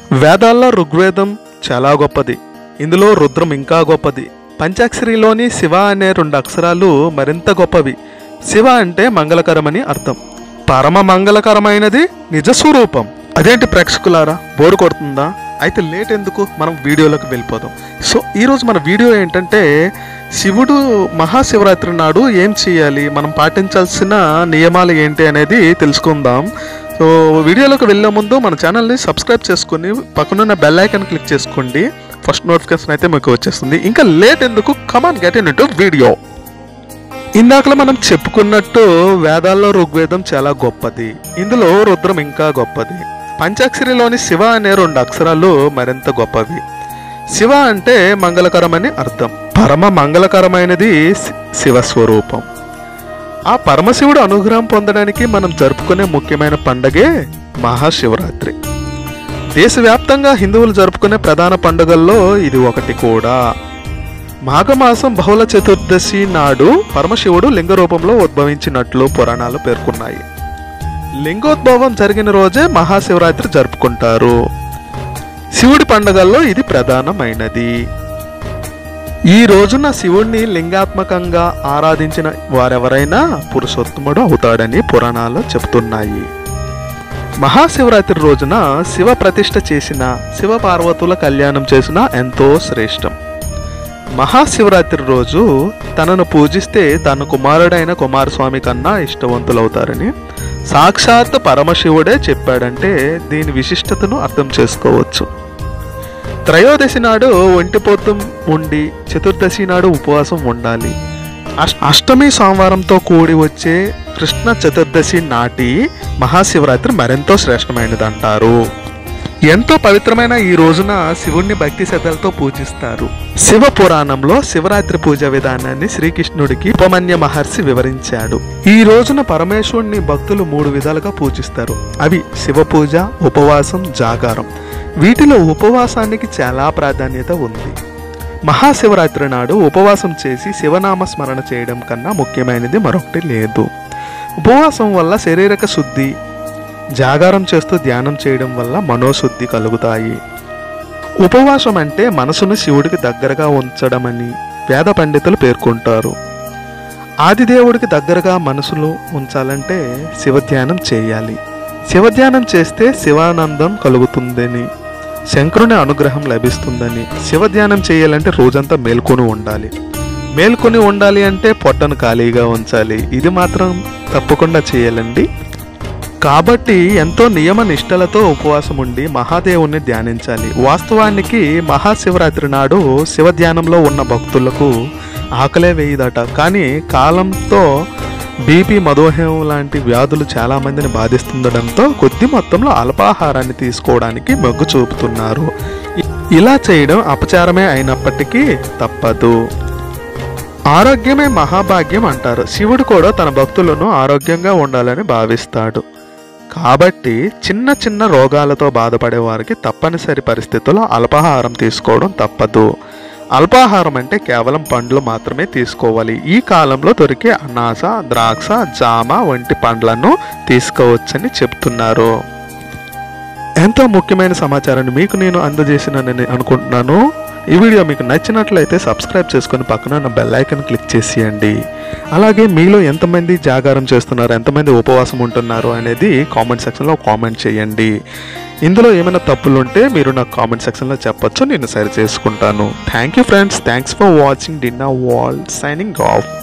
వేదాల్లో ఋగ్వేదం చాలా గొప్పది ఇందులో రుద్రం ఇంకా గొప్పది పంచాక్షరిలోని శివ అనే రెండు అక్షరాలు మరింత గొప్పవి శివ అంటే మంగళకరమని అర్థం పరమ మంగళకరమైనది నిజ స్వరూపం అదేంటి ప్రేక్షకులారా బోరు కొడుతుందా అయితే లేట్ ఎందుకు మనం వీడియోలోకి వెళ్ళిపోదాం సో ఈరోజు మన వీడియో ఏంటంటే శివుడు మహాశివరాత్రి నాడు ఏం చేయాలి మనం పాటించాల్సిన నియమాలు ఏంటి అనేది తెలుసుకుందాం సో వీడియోలోకి వెళ్ళే ముందు మన ఛానల్ని సబ్స్క్రైబ్ చేసుకుని పక్కనున్న బెల్ ఐకాన్ క్లిక్ చేసుకోండి ఫస్ట్ నోటిఫికేషన్ అయితే మీకు వచ్చేస్తుంది ఇంకా లేట్ ఎందుకు కమాన్ గెట్ ఇన్ వీడియో ఇందాకలో మనం చెప్పుకున్నట్టు వేదాల్లో ఋగ్వేదం చాలా గొప్పది ఇందులో రుద్రం ఇంకా గొప్పది పంచాక్షరిలోని శివ అనే రెండు అక్షరాలు మరింత గొప్పవి శివ అంటే మంగళకరమని అర్థం పరమ మంగళకరమైనది శి- శివస్వరూపం ఆ పరమశివుడు అనుగ్రహం పొందడానికి మనం జరుపుకునే ముఖ్యమైన పండగే మహాశివరాత్రి దేశవ్యాప్తంగా హిందువులు జరుపుకునే ప్రధాన పండుగల్లో ఇది ఒకటి కూడా మాఘమాసం బహుళ చతుర్దశి నాడు పరమశివుడు లింగ రూపంలో ఉద్భవించినట్లు పురాణాలు పేర్కొన్నాయి లింగోద్భవం జరిగిన రోజే మహాశివరాత్రి జరుపుకుంటారు శివుడి పండుగల్లో ఇది ప్రధానమైనది ఈ రోజున శివుణ్ణి లింగాత్మకంగా ఆరాధించిన వారెవరైనా పురుషోత్తముడు అవుతాడని పురాణాలు చెబుతున్నాయి మహాశివరాత్రి రోజున శివ ప్రతిష్ఠ చేసిన శివ పార్వతుల కళ్యాణం చేసిన ఎంతో శ్రేష్టం మహాశివరాత్రి రోజు తనను పూజిస్తే తన కుమారుడైన కుమారస్వామి కన్నా ఇష్టవంతులవుతారని సాక్షాత్ పరమశివుడే చెప్పాడంటే దీని విశిష్టతను అర్థం చేసుకోవచ్చు త్రయోదశి నాడు ఒంటిపోతు ఉండి చతుర్దశి నాడు ఉపవాసం ఉండాలి అష్- అష్టమి సోమవారంతో కూడి వచ్చే కృష్ణ చతుర్దశి నాటి మహాశివరాత్రి మరెంతో శ్రేష్టమైనది అంటారు ఎంతో పవిత్రమైన ఈ రోజున శివుణ్ణి భక్తి శ్రద్ధలతో పూజిస్తారు శివ పురాణంలో శివరాత్రి పూజ విధానాన్ని శ్రీకృష్ణుడికి ఉపమన్య మహర్షి వివరించాడు ఈ రోజున పరమేశ్వరుణ్ణి భక్తులు మూడు విధాలుగా పూజిస్తారు అవి శివ పూజ ఉపవాసం జాగారం వీటిలో ఉపవాసానికి చాలా ప్రాధాన్యత ఉంది మహాశివరాత్రి నాడు ఉపవాసం చేసి శివనామ స్మరణ చేయడం కన్నా ముఖ్యమైనది మరొకటి లేదు ఉపవాసం వల్ల శారీరక శుద్ధి జాగారం చేస్తూ ధ్యానం చేయడం వల్ల మనోశుద్ధి కలుగుతాయి ఉపవాసం అంటే మనసును శివుడికి దగ్గరగా ఉంచడమని వేద పండితులు పేర్కొంటారు ఆదిదేవుడికి దగ్గరగా మనసులో ఉంచాలంటే శివధ్యానం చేయాలి శివధ్యానం చేస్తే శివానందం కలుగుతుందని శంకరుని అనుగ్రహం లభిస్తుందని శివధ్యానం చేయాలంటే రోజంతా మేల్కొని ఉండాలి మేల్కొని ఉండాలి అంటే పొట్టను ఖాళీగా ఉంచాలి ఇది మాత్రం తప్పకుండా చేయాలండి కాబట్టి ఎంతో నియమ నిష్టలతో ఉపవాసం ఉండి మహాదేవుణ్ణి ధ్యానించాలి వాస్తవానికి మహాశివరాత్రి నాడు శివ ధ్యానంలో ఉన్న భక్తులకు ఆకలే వేయదట కానీ కాలంతో బీపీ మధుమేహం లాంటి వ్యాధులు చాలా మందిని బాధిస్తుండడంతో కొద్ది మొత్తంలో అల్పాహారాన్ని తీసుకోవడానికి మొగ్గు చూపుతున్నారు ఇ- ఇలా చేయడం అపచారమే అయినప్పటికీ తప్పదు ఆరోగ్యమే మహాభాగ్యం అంటారు శివుడు కూడా తన భక్తులను ఆరోగ్యంగా ఉండాలని భావిస్తాడు కాబట్టి చిన్న చిన్న రోగాలతో బాధపడే వారికి తప్పనిసరి పరిస్థితుల్లో అల్పాహారం తీసుకోవడం తప్పదు అల్పాహారం అంటే కేవలం పండ్లు మాత్రమే తీసుకోవాలి ఈ కాలంలో దొరికే అనాస ద్రాక్ష జామ వంటి పండ్లను తీసుకోవచ్చని చెప్తున్నారు ఎంతో ముఖ్యమైన సమాచారాన్ని మీకు నేను అందజేసినని అనుకుంటున్నాను ఈ వీడియో మీకు నచ్చినట్లయితే సబ్స్క్రైబ్ చేసుకొని పక్కన ఉన్న బెల్ ఐకాన్ క్లిక్ చేసేయండి అలాగే మీలో ఎంతమంది జాగారం చేస్తున్నారు ఎంతమంది ఉపవాసం ఉంటున్నారు అనేది కామెంట్ సెక్షన్లో కామెంట్ చేయండి ఇందులో ఏమైనా తప్పులు ఉంటే మీరు నాకు కామెంట్ సెక్షన్లో చెప్పొచ్చు నేను సరి చేసుకుంటాను thank you friends thanks for watching dinner wall signing of